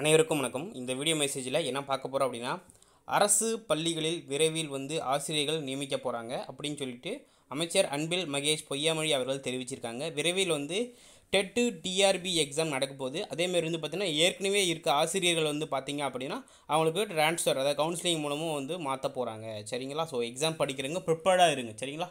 அனைவருக்கும் வணக்கம் இந்த வீடியோ மெசேஜில் என்ன பார்க்க போகிறோம் அப்படின்னா அரசு பள்ளிகளில் விரைவில் வந்து ஆசிரியர்கள் நியமிக்க போகிறாங்க அப்படின்னு சொல்லிட்டு அமைச்சர் அன்பில் மகேஷ் பொய்யாமொழி அவர்கள் தெரிவிச்சிருக்காங்க விரைவில் வந்து டெட்டு டிஆர்பி எக்ஸாம் நடக்க போகுது அதேமாரி வந்து பார்த்திங்கன்னா ஏற்கனவே இருக்க ஆசிரியர்கள் வந்து பார்த்தீங்க அப்படின்னா அவங்களுக்கு ட்ரான்ஸ்ஃபர் அதாவது கவுன்சிலிங் மூலமும் வந்து மாற்ற போகிறாங்க சரிங்களா ஸோ எக்ஸாம் படிக்கிறவங்க ப்ரிப்பேர்டாக இருங்க சரிங்களா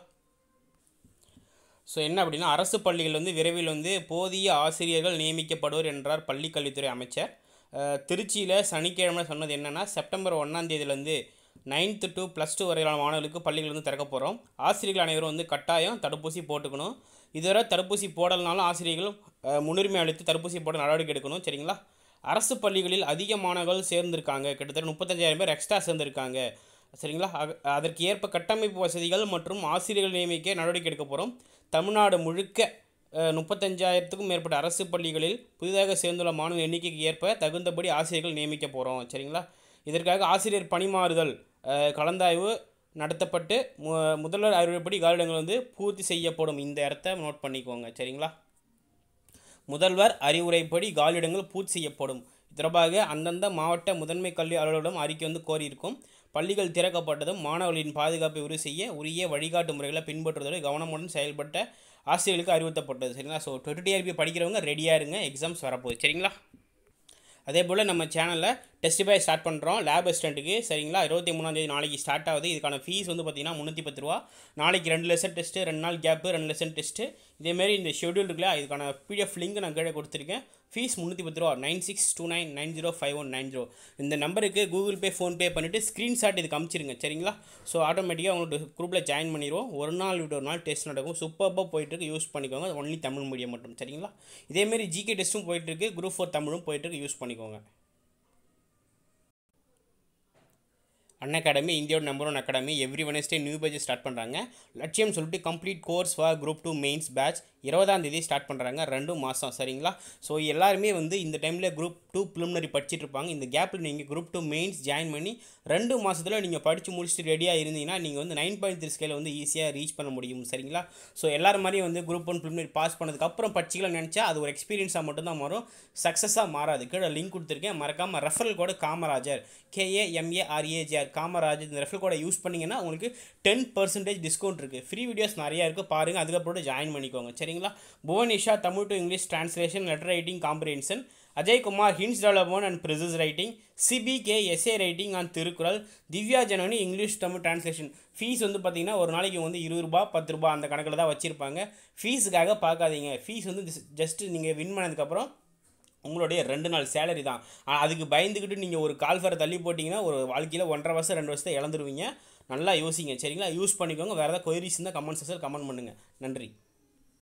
ஸோ என்ன அப்படின்னா அரசு பள்ளிகள் வந்து விரைவில் வந்து போதிய ஆசிரியர்கள் நியமிக்கப்படுவர் என்றார் பள்ளிக்கல்வித்துறை அமைச்சர் அஹ், திருச்சியில் சனிக்கிழமை சொன்னது என்னென்னா செப்டம்பர் ஒன்றாம் தேதியிலேருந்து நைன்த்து டு ப்ளஸ் டூ வரையிலான மாணவர்களுக்கு பள்ளிகள் வந்து திறக்க போகிறோம் ஆசிரியர்கள் அனைவரும் வந்து கட்டாயம் தடுப்பூசி போட்டுக்கணும் இதுவரை தடுப்பூசி போடலனாலும் ஆசிரியர்கள் அஹ், முன்னுரிமை அளித்து தடுப்பூசி போட நடவடிக்கை எடுக்கணும் சரிங்களா அரசு பள்ளிகளில் அதிக மாணவர்கள் சேர்ந்திருக்காங்க கிட்டத்தட்ட முப்பத்தஞ்சாயிரம் பேர் எக்ஸ்ட்ரா சேர்ந்திருக்காங்க சரிங்களா அக- அதற்கு ஏற்ப கட்டமைப்பு வசதிகள் மற்றும் ஆசிரியர்கள் நியமிக்க நடவடிக்கை எடுக்க போகிறோம் தமிழ்நாடு முழுக்க அஹ், முப்பத்தஞ்சாயிரத்துக்கும் மேற்பட்ட அரசு பள்ளிகளில் புதிதாக சேர்ந்துள்ள மாணவ எண்ணிக்கைக்கு ஏற்ப தகுந்தபடி ஆசிரியர்கள் நியமிக்க போகிறோம் சரிங்களா இதற்காக ஆசிரியர் பணிமாறுதல் அஹ், கலந்தாய்வு நடத்தப்பட்டு மு முதல்வர் அறிவுரைப்படி காலிடங்கள் வந்து பூர்த்தி செய்யப்படும் இந்த இடத்த நோட் பண்ணிக்கோங்க சரிங்களா முதல்வர் அறிவுரைப்படி காலியிடங்கள் பூர்த்தி செய்யப்படும் இது தொடர்பாக அந்தந்த மாவட்ட முதன்மை கல்வி அலுவலரிடம் அறிக்கை வந்து கோரியிருக்கும் பள்ளிகள் திறக்கப்பட்டதும் மாணவர்களின் பாதுகாப்பை உறுதி செய்ய உரிய வழிகாட்டு முறைகளை பின்பற்றுவதோடு கவனமுடன் செயல்பட்ட ஆசிரியர்களுக்கு அறிவுறுத்தப்பட்டது சரிங்களா ஸோ டுவெண்ட்டி டிஆர்பி படிக்கிறவங்க ரெடியாக இருங்க எக்ஸாம்ஸ் வரப்போகுது சரிங்களா அதே போல் நம்ம சேனலில் டெஸ்ட் பை ஸ்டார்ட் பண்ணுறோம் லேப் அசிஸ்டண்ட்டுக்கு சரிங்களா இருபத்தி மூணாந்தேதி நாளைக்கு ஸ்டார்ட் ஆகுது இதுக்கான ஃபீஸ் வந்து பார்த்தீங்கன்னா முந்நூற்றி பத்து ரூபா நாளைக்கு ரெண்டு லெசன் டெஸ்ட்டு ரெண்டு நாள் கேப்பு ரெண்டு லெசன் டெஸ்ட்டு இதேமாரி இந்த ஷெடியூல் இருக்குல்ல இதுக்கான பிடிஎஃப் லிங்க் நான் கீழே கொடுத்துருக்கேன் ஃபீஸ் முந்நூற்றி பத்து ரூபா nine six two nine nine zero five one nine zero இந்த நம்பருக்கு கூகுள் பே ஃபோன்பே பண்ணிவிட்டு ஸ்க்ரீன்ஷாட் இதுக்கு அமுச்சிருங்க சரிங்களா ஸோ ஆட்டோமேட்டிக்காக உங்களுக்கு குரூப்பில் ஜாயின் பண்ணிடுவோம் ஒரு நாள் விட்டு ஒரு நாள் டெஸ்ட் நடக்கும் சூப்பராக போயிட்டுருக்கு யூஸ் பண்ணிக்கோங்க ஒன்லி தமிழ் மீடியம் மட்டும் சரிங்களா இதேமாரி ஜிகே டெஸ்ட்டும் போயிட்டுருக்கு குரூப் ஃபோர் தமிழும் போயிட்டுருக்கு யூஸ் பண்ணிக்கோங்க அன் அகாடமி இந்தியாவோட number one academy every Wednesday new page start பண்ணுறாங்க லட்சியம் சொல்லிட்டு complete course for group two mains batch இருபதாம் தேதி ஸ்டார்ட் பண்ணுறாங்க ரெண்டு மாதம் சரிங்களா ஸோ எல்லாருமே வந்து இந்த டைமில் குரூப் டூ ப்ரிலிமினரி படிச்சுட்டு இருப்பாங்க இந்த கேப்பில் நீங்கள் குரூப் டூ மெயின்ஸ் ஜாயின் பண்ணி ரெண்டு மாதத்தில் நீங்கள் படித்து முடிச்சுட்டு ரெடியாக இருந்தீங்கன்னா நீங்கள் வந்து நைன் பாயிண்ட் த்ரீ ஸ்கேல வந்து ஈஸியாக ரீச் பண்ண முடியும் சரிங்களா ஸோ எல்லாரும் மாதிரியும் வந்து குரூப் ஒன் ப்ரிலிமினரி பாஸ் பண்ணதுக்கப்புறம் படிச்சிக்கலாம் நினச்சா அது ஒரு எக்ஸ்பீரியன்ஸாக மட்டும்தான் மாறும் சக்ஸஸாக மாறாது கீழே லிங்க் கொடுத்துருக்கேன் மறக்காமல் ரெஃபரல் கோடு காமராஜர் கேஏஎம்ஏஆர்ஏஜிஆர் காமராஜர் இந்த ரெஃபரல் கோடை யூஸ் பண்ணிங்கன்னா உங்களுக்கு டென் பர்சன்டேஜ் டிஸ்கவுண்ட் இருக்குது ஃப்ரீ வீடியோஸ் நிறையா இருக்குது பாருங்கள் அதுக்கப்புறம் ஜாயின் பண்ணிக்கோங்க சரிங்களா புவனிஷா Tamil to English translation letter writing comprehension Ajaykumar hints development and precis writing CPK S A writing and Thirukkural Divya Janani English Tamil translation fees வந்து பார்த்தீங்கன்னா ஒரு நாளைக்கு வந்து இருபது ரூபா பத்து ரூபா அந்த கணக்கில் தான் வச்சுருப்பாங்க ஃபீஸுக்காக பார்க்காதீங்க ஃபீஸ் வந்து ஜஸ்ட்டு நீங்கள் வின் பண்ணதுக்கப்புறம் உங்களுடைய ரெண்டு நாள் சேலரி தான் ஆனா, அதுக்கு பயந்துக்கிட்டு நீங்கள் ஒரு கால் ஃபேரை தள்ளி போட்டிங்கன்னா ஒரு வாழ்க்கையில் ஒன்றரை வருஷம் ரெண்டு வருஷத்தை இழந்துருவீங்க நல்லா யோசிங்க சரிங்களா யூஸ் பண்ணிக்கோங்க வேறு ஏதாவது கொயரிஸ் இருந்தால் கமெண்ட் செக்ஷன் கமெண்ட் பண்ணுங்கள் நன்றி